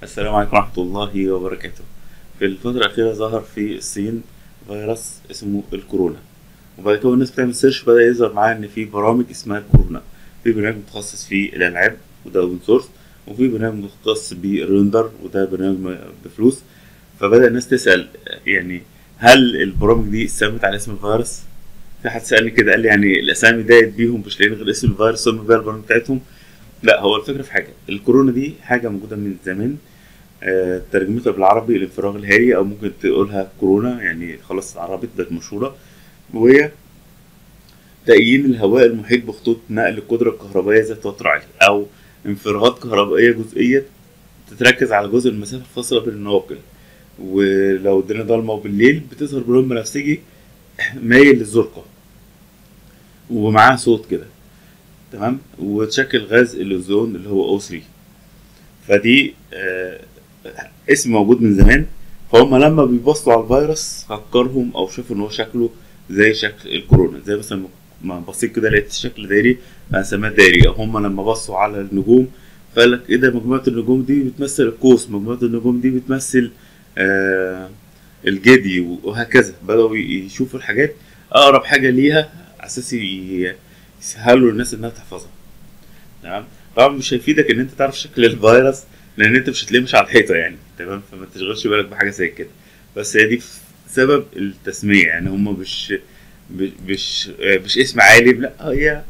السلام عليكم ورحمة الله وبركاته في الفترة الأخيرة ظهر في الصين فيروس اسمه الكورونا وبعد كده الناس بتعمل سيرش بدأ يظهر معاها إن في برامج اسمها كورونا في برنامج متخصص في الألعاب وده أوبن سورس وفي برنامج مختص بالريندر وده برنامج بفلوس فبدأ الناس تسأل يعني هل البرامج دي استلمت على اسم الفيروس؟ في حد سألني كده قال لي يعني الأسامي ديت بيهم مش لاقيين غير اسم الفيروس سموا بيها البرامج بتاعتهم لا هو الفكرة في حاجة الكورونا دي حاجة موجودة من زمان آه، ترجمتها بالعربي الانفراغ الهائي او ممكن تقولها كورونا يعني خلاص اتعربت بقت مشهوره وهي تأيين الهواء المحيط بخطوط نقل القدرة الكهربائية ذات وتر عالي أو انفراغات كهربائية جزئية تتركز على جزء المسافة الفاصلة بين النواقل ولو الدنيا ضلمة وبالليل بتظهر بلون بنفسجي مايل للزرقة ومعاه صوت كده تمام وتشكل غاز الأوزون اللي هو O3 فدي آه اسم موجود من زمان فهم لما بيبصوا على الفيروس فكرهم او شافوا ان هو شكله زي شكل الكورونا زي مثلا ما بصيت كده لقيت الشكل دايري فسماه دايري او هم لما بصوا على النجوم فقال لك ايه ده مجموعه النجوم دي بتمثل القوس مجموعه النجوم دي بتمثل آه الجدي وهكذا بدأوا يشوفوا الحاجات اقرب حاجه ليها على اساس يسهلوا للناس انها تحفظها تمام طبعا مش هيفيدك ان انت تعرف شكل الفيروس لان انت مش هتلاقيه مش على الحيطه يعني تمام فما تشغلش بالك بحاجه زي كده بس هي دي سبب التسميه يعني هم مش مش مش اسم عالم لا هي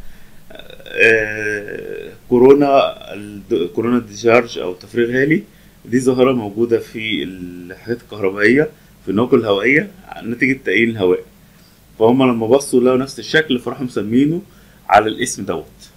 آه كورونا كورونا ديشارج او تفريغ هالي دي ظاهره موجوده في الحاجات الكهربائيه في النواقل الهوائيه نتيجه تأيين الهواء فهم لما بصوا لقوا نفس الشكل فراحوا مسمينه على الاسم دوت